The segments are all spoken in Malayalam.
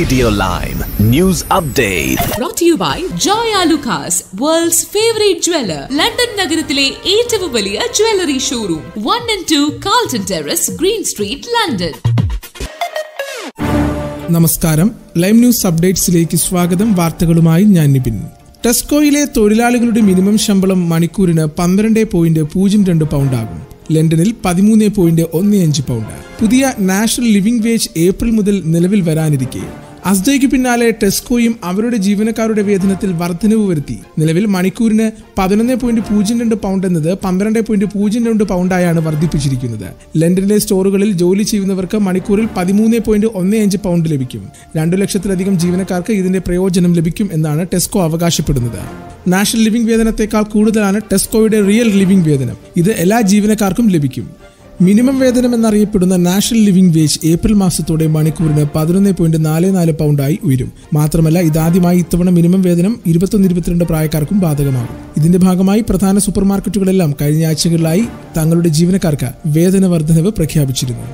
Radio Lime News Update. brought to you by Joy Alucas, world's favorite jeweler. London നഗരത്തിലെ ഏറ്റവും വലിയ jewellery showroom one and two Carlton terrace green street London നമസ്കാരം ലൈവ് ന്യൂസ് അപ്ഡേറ്റ്സിലേക്ക് സ്വാഗതം വാർത്തകളുമായി ഞാൻ നിപിൻ ടെസ്കോയിലെ തൊഴിലാളികളുടെ മിനിമം ശമ്പളം മണിക്കൂറിന് പന്ത്രണ്ട് പോയിന്റ് പൂജ്യം രണ്ട് പൗണ്ടാകും ലണ്ടനിൽ പതിമൂന്ന് പോയിന്റ് ഒന്ന് അഞ്ച് പൗണ്ട് പുതിയ നാഷണൽ ലിവിംഗ് വേജ് ഏപ്രിൽ മുതൽ നിലവിൽ വരാനിരിക്കെ അസ്ഡയ്ക്ക് പിന്നാലെ ടെസ്കോയും അവരുടെ ജീവനക്കാരുടെ വേതനത്തിൽ വർധനവ് വരുത്തി നിലവിൽ മണിക്കൂറിന് പതിനൊന്ന് പോയിന്റ് പൂജ്യം രണ്ട് പൗണ്ട് എന്നത് പന്ത്രണ്ട് പോയിന്റ് പൂജ്യം രണ്ട് പൗണ്ടായാണ് വർദ്ധിപ്പിച്ചിരിക്കുന്നത് ലണ്ടനിലെ സ്റ്റോറുകളിൽ ജോലി ചെയ്യുന്നവർക്ക് മണിക്കൂറിൽ പതിമൂന്ന് പോയിന്റ് ഒന്ന് അഞ്ച് പൗണ്ട് ലഭിക്കും രണ്ടു ലക്ഷത്തിലധികം ജീവനക്കാർക്ക് ഇതിന്റെ പ്രയോജനം ലഭിക്കും എന്നാണ് ടെസ്കോ അവകാശപ്പെടുന്നത് നാഷണൽ ലിവിംഗ് വേതനത്തെക്കാൾ കൂടുതലാണ് ടെസ്കോയുടെ റിയൽ ലിവിംഗ് വേതനം ഇത് എല്ലാ ജീവനക്കാർക്കും ലഭിക്കും മിനിമം വേതനം എന്നറിയപ്പെടുന്ന നാഷണൽ ലിവിംഗ് വേജ് ഏപ്രിൽ മാസത്തോടെ മണിക്കൂറിന് പതിനൊന്ന് പോയിന്റ് നാല് നാല് പൗണ്ടായി ഉയരും മാത്രമല്ല ഇതാദ്യമായി ഇത്തവണ മിനിമം വേതനം ഇരുപത്തൊന്ന് ഇരുപത്തിരണ്ട് പ്രായക്കാർക്കും ബാധകമാകും ഇതിന്റെ ഭാഗമായി പ്രധാന സൂപ്പർ മാർക്കറ്റുകളെല്ലാം കഴിഞ്ഞ ആഴ്ചകളിലായി തങ്ങളുടെ ജീവനക്കാർക്ക് വേതന വർധനവ് പ്രഖ്യാപിച്ചിരുന്നു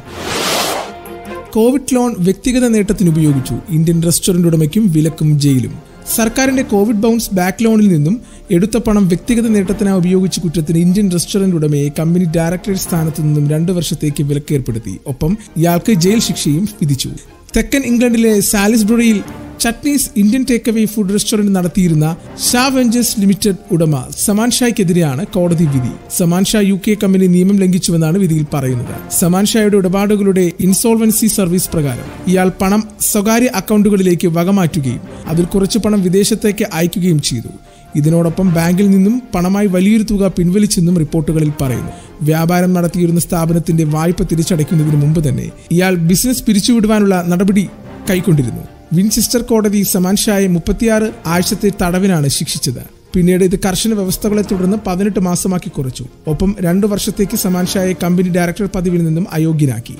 കോവിഡ് ലോൺ വ്യക്തിഗത നേട്ടത്തിന് ഉപയോഗിച്ചു ഇന്ത്യൻ റെസ്റ്റോറന്റ് ഉടമയ്ക്കും വിലക്കും ജയിലും സർക്കാരിന്റെ കോവിഡ് ബൗൺസ് ബാക്ക് ലോണിൽ നിന്നും എടുത്ത പണം വ്യക്തിഗത നേട്ടത്തിനായി ഉപയോഗിച്ച കുറ്റത്തിന് ഇന്ത്യൻ റെസ്റ്റോറന്റ് ഉടമയെ കമ്പനി ഡയറക്ടറേറ്റ് സ്ഥാനത്തു നിന്നും രണ്ടു വർഷത്തേക്ക് വിലക്കേർപ്പെടുത്തി ഒപ്പം ഇയാൾക്ക് ജയിൽ ശിക്ഷയും വിധിച്ചു തെക്കൻ ഇംഗ്ലണ്ടിലെ സാലിസ്ബറിയിൽ Chutneys Indian take away food restaurant നടത്തിയിരുന്ന ഷാ വെഞ്ചേഴ്സ് ലിമിറ്റഡ് ഉടമ സമാൻ ഷായ്ക്കെതിരെയാണ് കോടതി വിധി Zaman Shah U K company നിയമം ലംഘിച്ചുവെന്നാണ് വിധിയിൽ പറയുന്നത് സമാൻ ഷായുടെ ഇടപാടുകളുടെ ഇൻസോൾവൻസി സർവീസ് പ്രകാരം ഇയാൾ പണം സ്വകാര്യ അക്കൗണ്ടുകളിലേക്ക് വകമാറ്റുകയും അതിൽ കുറച്ച് പണം വിദേശത്തേക്ക് അയക്കുകയും ചെയ്തു ഇതിനോടൊപ്പം ബാങ്കിൽ നിന്നും പണമായി വലിയൊരു തുക പിൻവലിച്ചെന്നും റിപ്പോർട്ടുകളിൽ പറയുന്നു വ്യാപാരം നടത്തിയിരുന്ന സ്ഥാപനത്തിന്റെ വായ്പ തിരിച്ചടയ്ക്കുന്നതിന് മുമ്പ് തന്നെ ഇയാൾ ബിസിനസ് പിരിച്ചുവിടുവാനുള്ള നടപടി കൈക്കൊണ്ടിരുന്നു വിൻചെസ്റ്റർ കോടതി സമാൻ ഷായെ മുപ്പത്തിയാറ് ആഴ്ചത്തെ തടവിനാണ് ശിക്ഷിച്ചത് പിന്നീട് ഇത് കർശന വ്യവസ്ഥകളെ തുടർന്ന് പതിനെട്ട് മാസമാക്കി കുറച്ചു ഒപ്പം രണ്ടു വർഷത്തേക്ക് സമാൻ ഷായെ കമ്പനി ഡയറക്ടർ പദവിയിൽ നിന്നും അയോഗ്യനാക്കി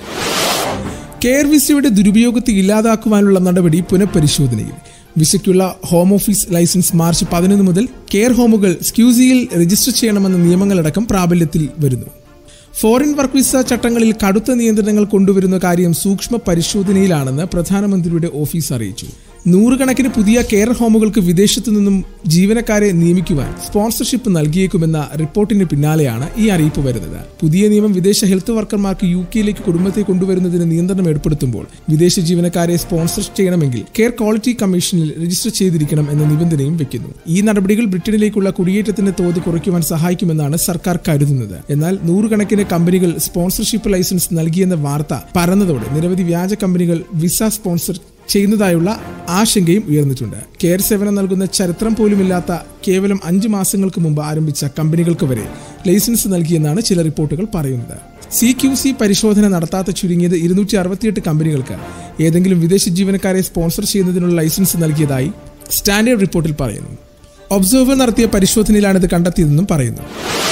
കെയർ വിസയുടെ ദുരുപയോഗത്തെ ഇല്ലാതാക്കുവാനുള്ള നടപടി പുനഃപരിശോധനയിൽ വിസയ്ക്കുള്ള ഹോം ഓഫീസ് ലൈസൻസ് മാർച്ച് പതിനൊന്ന് മുതൽ കെയർ ഹോമുകൾ സ്ക്യൂസിയിൽ രജിസ്റ്റർ ചെയ്യണമെന്ന നിയമങ്ങളടക്കം പ്രാബല്യത്തിൽ വരുന്നു ഫോറിൻ വർക്ക് വിസ ചട്ടങ്ങളിൽ കടുത്ത നിയന്ത്രണങ്ങൾ കൊണ്ടുവരുന്ന കാര്യം സൂക്ഷ്മ പരിശോധനയിലാണെന്ന് പ്രധാനമന്ത്രിയുടെ ഓഫീസ് അറിയിച്ചു നൂറുകണക്കിന് പുതിയ കെയർ ഹോമുകൾക്ക് വിദേശത്തു നിന്നും ജീവനക്കാരെ നിയമിക്കുവാൻ സ്പോൺസർഷിപ്പ് നൽകിയേക്കുമെന്ന റിപ്പോർട്ടിന് പിന്നാലെയാണ് ഈ അറിയിപ്പ് വരുന്നത് പുതിയ നിയമം വിദേശ ഹെൽത്ത് വർക്കർമാർക്ക് യു കെയിലേക്ക് കുടുംബത്തെ കൊണ്ടുവരുന്നതിന് നിയന്ത്രണം ഏർപ്പെടുത്തുമ്പോൾ വിദേശ ജീവനക്കാരെ സ്പോൺസർ ചെയ്യണമെങ്കിൽ കെയർ ക്വാളിറ്റി കമ്മീഷനിൽ രജിസ്റ്റർ ചെയ്തിരിക്കണം എന്ന നിബന്ധനയും വെക്കുന്നു ഈ നടപടികൾ ബ്രിട്ടനിലേക്കുള്ള കുടിയേറ്റത്തിന്റെ തോത് കുറയ്ക്കുവാൻ സഹായിക്കുമെന്നാണ് സർക്കാർ കരുതുന്നത് എന്നാൽ നൂറുകണക്കിന് കമ്പനികൾ സ്പോൺസർഷിപ്പ് ലൈസൻസ് നൽകിയെന്ന വാർത്ത പരന്നതോടെ നിരവധി വ്യാജ കമ്പനികൾ വിസ സ്പോൺസർ ചെയ്യുന്നതായുള്ള ആശങ്കയും ഉയർന്നിട്ടുണ്ട് കെയർ സേവനം നൽകുന്ന ചരിത്രം പോലുമില്ലാത്ത കേവലം അഞ്ച് മാസങ്ങൾക്ക് മുമ്പ് ആരംഭിച്ച കമ്പനികൾക്ക് വരെ ലൈസൻസ് നൽകിയെന്നാണ് ചില റിപ്പോർട്ടുകൾ പറയുന്നത് സി ക്യു സി പരിശോധന നടത്താത്ത ചുരുങ്ങിയത് ഇരുന്നൂറ്റി അറുപത്തിയെട്ട് കമ്പനികൾക്ക് ഏതെങ്കിലും വിദേശ ജീവനക്കാരെ സ്പോൺസർ ചെയ്യുന്നതിനുള്ള ലൈസൻസ് നൽകിയതായി സ്റ്റാൻഡേർഡ് റിപ്പോർട്ടിൽ പറയുന്നു ഒബ്സർവർ നടത്തിയ പരിശോധനയിലാണ് ഇത് കണ്ടെത്തിയതെന്നും പറയുന്നു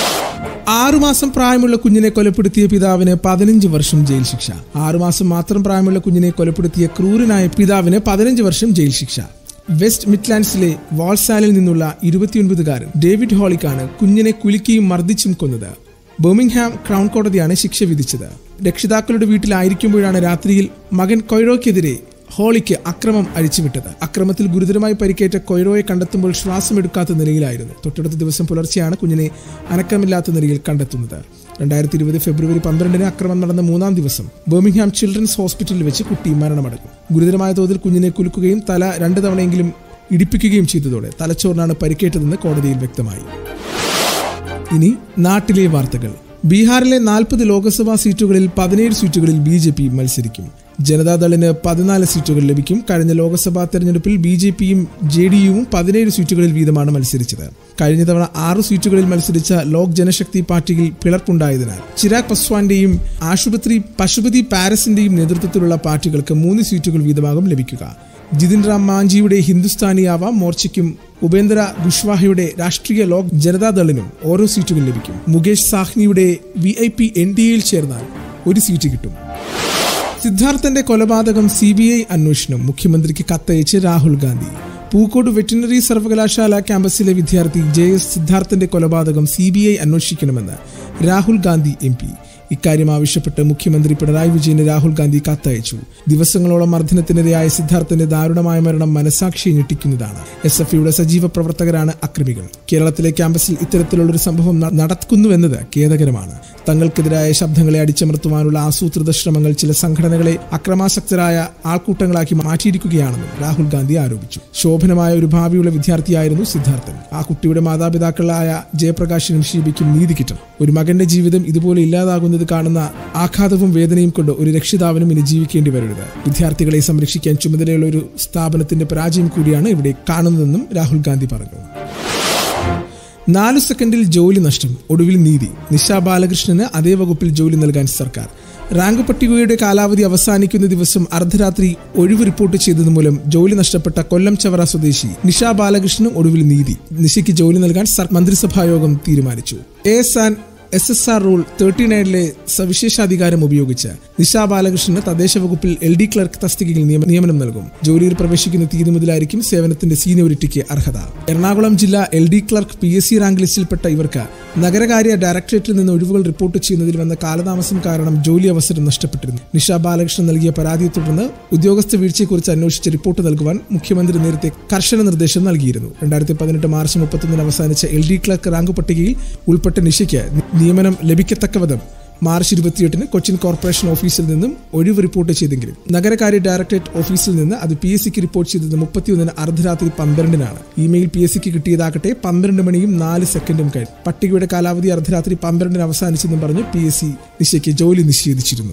ആറുമാസം പ്രായമുള്ള കുഞ്ഞിനെ കൊലപ്പെടുത്തിയ പിതാവിന് പതിനഞ്ച് വർഷം ജയിൽ ശിക്ഷ ആറുമാസം മാത്രം പ്രായമുള്ള കുഞ്ഞിനെ കൊലപ്പെടുത്തിയ ക്രൂരനായ പിതാവിന് പതിനഞ്ച് വർഷം ജയിൽ ശിക്ഷ വെസ്റ്റ് മിഡ്ലാൻഡ്സിലെ വാൾസാലിൽ നിന്നുള്ള ഇരുപത്തിയൊൻപതുകാരൻ ഡേവിഡ് ഹോളിക്കാണ് കുഞ്ഞിനെ കുലുക്കിയും മർദ്ദിച്ചും കൊന്നത് ബർമിംഗ്ഹാം ക്രൗൺ കോടതിയാണ് ശിക്ഷ വിധിച്ചത് രക്ഷിതാക്കളുടെ വീട്ടിലായിരിക്കുമ്പോഴാണ് രാത്രിയിൽ മകൻ കൊയ്റോയ്ക്കെതിരെ ഹോളിക്ക് അക്രമം അഴിച്ചുവിട്ടത് അക്രമത്തിൽ ഗുരുതരമായി പരിക്കേറ്റ കൊയ്റോയെ കണ്ടെത്തുമ്പോൾ ശ്വാസമെടുക്കാത്ത നിലയിലായിരുന്നു തൊട്ടടുത്ത ദിവസം പുലർച്ചെയാണ് കുഞ്ഞിനെ അനക്കമില്ലാത്ത നിലയിൽ കണ്ടെത്തുന്നത് രണ്ടായിരത്തി ഇരുപത് ഫെബ്രുവരി പന്ത്രണ്ടിന് അക്രമം നടന്ന മൂന്നാം ദിവസം ബർമിംഗ്ഹാം ചിൽഡ്രൻസ് ഹോസ്പിറ്റലിൽ വെച്ച് കുട്ടി മരണമടഞ്ഞു ഗുരുതരമായ തോതിൽ കുഞ്ഞിനെ കുലുക്കുകയും തല രണ്ടു തവണയെങ്കിലും ഇടിപ്പിക്കുകയും ചെയ്തതോടെ തലച്ചോറിനാണ് പരിക്കേറ്റതെന്ന് കോടതിയിൽ വ്യക്തമായി ഇനി നാട്ടിലെ വാർത്തകൾ ബീഹാറിലെ നാൽപ്പത് ലോക്സഭാ സീറ്റുകളിൽ പതിനേഴ് സീറ്റുകളിൽ ബി ജെ പി മത്സരിക്കും ജനതാദളിന് പതിനാല് സീറ്റുകൾ ലഭിക്കും കഴിഞ്ഞ ലോക്സഭാ തെരഞ്ഞെടുപ്പിൽ ബി ജെ പിയും ജെ ഡി യുവും പതിനേഴ് സീറ്റുകളിൽ വീതമാണ് മത്സരിച്ചത് കഴിഞ്ഞ തവണ ആറ് സീറ്റുകളിൽ മത്സരിച്ച ലോക് ജനശക്തി പാർട്ടിയിൽ പിളർപ്പുണ്ടായതിനാൽ ചിരാഗ് പസ്വാന്റെയും ആശുപത്രി പശുപതി പാരസിന്റെയും നേതൃത്വത്തിലുള്ള പാർട്ടികൾക്ക് മൂന്ന് സീറ്റുകൾ വീതമാകും ലഭിക്കുക ജിതിൻ റാം മാഞ്ചിയുടെ ഹിന്ദുസ്ഥാനി ആവാം മോർച്ചയ്ക്കും ഉപേന്ദ്ര കുഷ്വാഹയുടെ രാഷ്ട്രീയ ലോക് ജനതാദളിനും ഓരോ സീറ്റുകൾ ലഭിക്കും മുകേഷ് സാഹ്നിയുടെ V I P N D എയിൽ ചേർന്നാൽ ഒരു സീറ്റ് കിട്ടും സിദ്ധാർത്ഥന്റെ കൊലപാതകം സി ബി ഐ അന്വേഷണം മുഖ്യമന്ത്രിക്ക് കത്തയച്ച് രാഹുൽ ഗാന്ധി പൂക്കോട് വെറ്റിനറി സർവകലാശാല ക്യാമ്പസിലെ വിദ്യാർത്ഥി ജെ എസ് സിദ്ധാർത്ഥന്റെ കൊലപാതകം സി ബി ഐ അന്വേഷിക്കണമെന്ന് രാഹുൽ ഗാന്ധി എം പി ഇക്കാര്യം ആവശ്യപ്പെട്ട് മുഖ്യമന്ത്രി പിണറായി വിജയന് രാഹുൽ ഗാന്ധി കത്തയച്ചു ദിവസങ്ങളോളം മർദ്ദനത്തിനിരയായ സിദ്ധാർത്ഥന്റെ ദാരുണമായ മരണം മനസാക്ഷിയെ ഞെട്ടിക്കുന്നതാണ് എസ് എഫ് യുടെ സജീവ പ്രവർത്തകരാണ് അക്രമികൾ കേരളത്തിലെ ക്യാമ്പസിൽ ഇത്തരത്തിലുള്ളൊരു സംഭവം ന- നടക്കുന്നുവെന്നത് ഖേദകരമാണ് തങ്ങൾക്കെതിരായ ശബ്ദങ്ങളെ അടിച്ചമർത്തുവാനുള്ള ആസൂത്രിത ശ്രമങ്ങൾ ചില സംഘടനകളെ അക്രമാസക്തരായ ആൾക്കൂട്ടങ്ങളാക്കി മാറ്റിയിരിക്കുകയാണെന്നും രാഹുൽ ഗാന്ധി ആരോപിച്ചു ശോഭനമായ ഒരു ഭാവിയുള്ള വിദ്യാർത്ഥിയായിരുന്നു സിദ്ധാർത്ഥൻ ആ കുട്ടിയുടെ മാതാപിതാക്കളായ ജയപ്രകാശിനും ഷീബിക്കും നീതി കിട്ടണം ഒരു മകന്റെ ജീവിതം ഇതുപോലെ ഇല്ലാതാകുന്നത് കാണുന്ന ആഘാതവും വേദനയും കൊണ്ട് ഒരു രക്ഷിതാവിനും ഇനി ജീവിക്കേണ്ടി വരരുത് വിദ്യാർത്ഥികളെ സംരക്ഷിക്കാൻ ചുമതലയുള്ള ഒരു സ്ഥാപനത്തിന്റെ പരാജയം കൂടിയാണ് ഇവിടെ കാണുന്നതെന്നും രാഹുൽ ഗാന്ധി പറഞ്ഞു നാലു സെക്കൻഡിൽ ജോലി നഷ്ടം ഒടുവിൽ നീതി നിഷ ബാലകൃഷ്ണന് അതേ വകുപ്പിൽ ജോലി നൽകാൻ സർക്കാർ റാങ്ക് പട്ടികയുടെ കാലാവധി അവസാനിക്കുന്ന ദിവസം അർദ്ധരാത്രി ഒഴിവ് റിപ്പോർട്ട് ചെയ്തത് മൂലം ജോലി നഷ്ടപ്പെട്ട കൊല്ലം ചവറ സ്വദേശി നിഷ ബാലകൃഷ്ണന് ഒടുവിൽ നീതി നിഷയ്ക്ക് ജോലി നൽകാൻ സർ- മന്ത്രിസഭായോഗം തീരുമാനിച്ചു A S and S S R rule thirty നയനിലെ സവിശേഷാധികാരം ഉപയോഗിച്ച് നിശാ ബാലകൃഷ്ണന് തദ്ദേശ വകുപ്പിൽ എൽ ഡി ക്ലർക്ക് തസ്തികയിൽ നിയമ- നിയമനം നൽകും ജോലിയിൽ പ്രവേശിക്കുന്ന തീയതി മുതലായിരിക്കും സേവനത്തിന്റെ സീനിയോറിറ്റിക്ക് അർഹത എറണാകുളം ജില്ലാ L D clerk P S C rank ലിസ്റ്റിൽപ്പെട്ട ഇവർക്ക് നഗരകാര്യ ഡയറക്ടറേറ്റിൽ നിന്ന് ഒഴിവുകൾ റിപ്പോർട്ട് ചെയ്യുന്നതിൽ വന്ന കാലതാമസം കാരണം ജോലി അവസരം നഷ്ടപ്പെട്ടിരുന്നു നിഷ ബാലകൃഷ്ണൻ നൽകിയ പരാതിയെ തുടർന്ന് ഉദ്യോഗസ്ഥ വീഴ്ചയെക്കുറിച്ച് അന്വേഷിച്ച് റിപ്പോർട്ട് നൽകുവാൻ മുഖ്യമന്ത്രി നേരത്തെ കർശന നിർദ്ദേശം നൽകിയിരുന്നു രണ്ടായിരത്തി പതിനെട്ട് മാർച്ച് മുപ്പത്തൊന്നിന് അവസാനിച്ച എൽ ഡി ക്ലർക്ക് റാങ്ക് പട്ടികയിൽ ഉൾപ്പെട്ട നിഷയ്ക്ക് നിയമനം ലഭിക്കത്തക്ക വിധം മാർച്ച് ഇരുപത്തിയെട്ടിന് കൊച്ചിൻ കോർപ്പറേഷൻ ഓഫീസിൽ നിന്നും ഒഴിവ് റിപ്പോർട്ട് ചെയ്തെങ്കിലും നഗരകാര്യ ഡയറക്ടറേറ്റ് ഓഫീസിൽ നിന്ന് അത് പി എസ് സിക്ക് റിപ്പോർട്ട് ചെയ്തത് മുപ്പത്തിയൊന്നിന് അർദ്ധരാത്രി പന്ത്രണ്ടിനാണ് ഇമെയിൽ പി എസ് സിക്ക് കിട്ടിയതാകട്ടെ പന്ത്രണ്ട് മണിയും നാല് സെക്കൻഡും കഴിഞ്ഞു പട്ടികയുടെ കാലാവധി അർദ്ധരാത്രി പന്ത്രണ്ടിന് അവസാനിച്ചെന്നും പറഞ്ഞ് പി എസ് സി നിശയ്ക്ക് ജോലി നിഷേധിച്ചിരുന്നു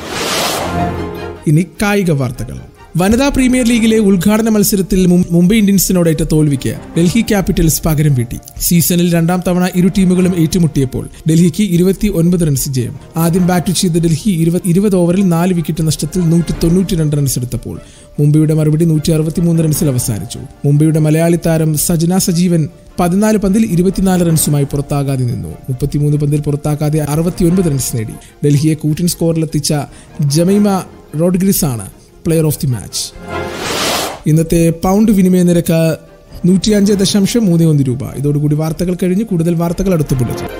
ഇനി കായിക വാർത്തകൾ വനിതാ പ്രീമിയർ ലീഗിലെ ഉദ്ഘാടന മത്സരത്തിൽ മും- മുംബൈ ഇന്ത്യൻസിനോടേറ്റ തോൽവിക്ക് ഡൽഹി ക്യാപിറ്റൽസ് പകരം വീട്ടി സീസണിൽ രണ്ടാം തവണ ഇരു ടീമുകളും ഏറ്റുമുട്ടിയപ്പോൾ ഡൽഹിക്ക് ഇരുപത്തി ഒൻപത് റൺസ് ജയം ആദ്യം ബാറ്റ് ചെയ്ത ഡൽഹി ഇരുപത് ഇരുപത് ഓവറിൽ നാല് വിക്കറ്റ് നഷ്ടത്തിൽ നൂറ്റി തൊണ്ണൂറ്റി രണ്ട് റൺസ് എടുത്തപ്പോൾ മുംബൈയുടെ മറുപടി നൂറ്റി അറുപത്തിമൂന്ന് റൺസിൽ അവസാനിച്ചു മുംബൈയുടെ മലയാളി താരം സജന സജീവൻ പതിനാല് പന്തിൽ ഇരുപത്തിനാല് റൺസുമായി പുറത്താകാതെ നിന്നു മുപ്പത്തിമൂന്ന് പന്തിൽ പുറത്താക്കാതെ അറുപത്തിയൊൻപത് റൺസ് നേടി ഡൽഹിയെ കൂറ്റൻ സ്കോറിലെത്തിച്ച ജമൈമ റോഡ്ഗ്രിസ് ആണ് പ്ലെയർ ഓഫ് ദി മാച്ച് ഇന്നത്തെ പൗണ്ട് വിനിമയ നിരക്ക് നൂറ്റിയഞ്ച് ദശാംശം മൂന്ന് ഒന്ന് രൂപ ഇതോടുകൂടി വാർത്തകൾ കഴിഞ്ഞ് കൂടുതൽ വാർത്തകൾ അടുത്ത ബുള്ളറ്റിൻ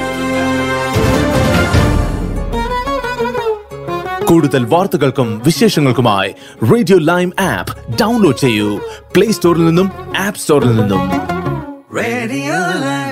കൂടുതൽ വാർത്തകൾക്കും വിശേഷങ്ങൾക്കുമായി റേഡിയോ ലൈം ആപ്പ് ഡൗൺലോഡ് ചെയ്യൂ പ്ലേ സ്റ്റോറിൽ നിന്നും ആപ്പ് സ്റ്റോറിൽ നിന്നും Radio Live.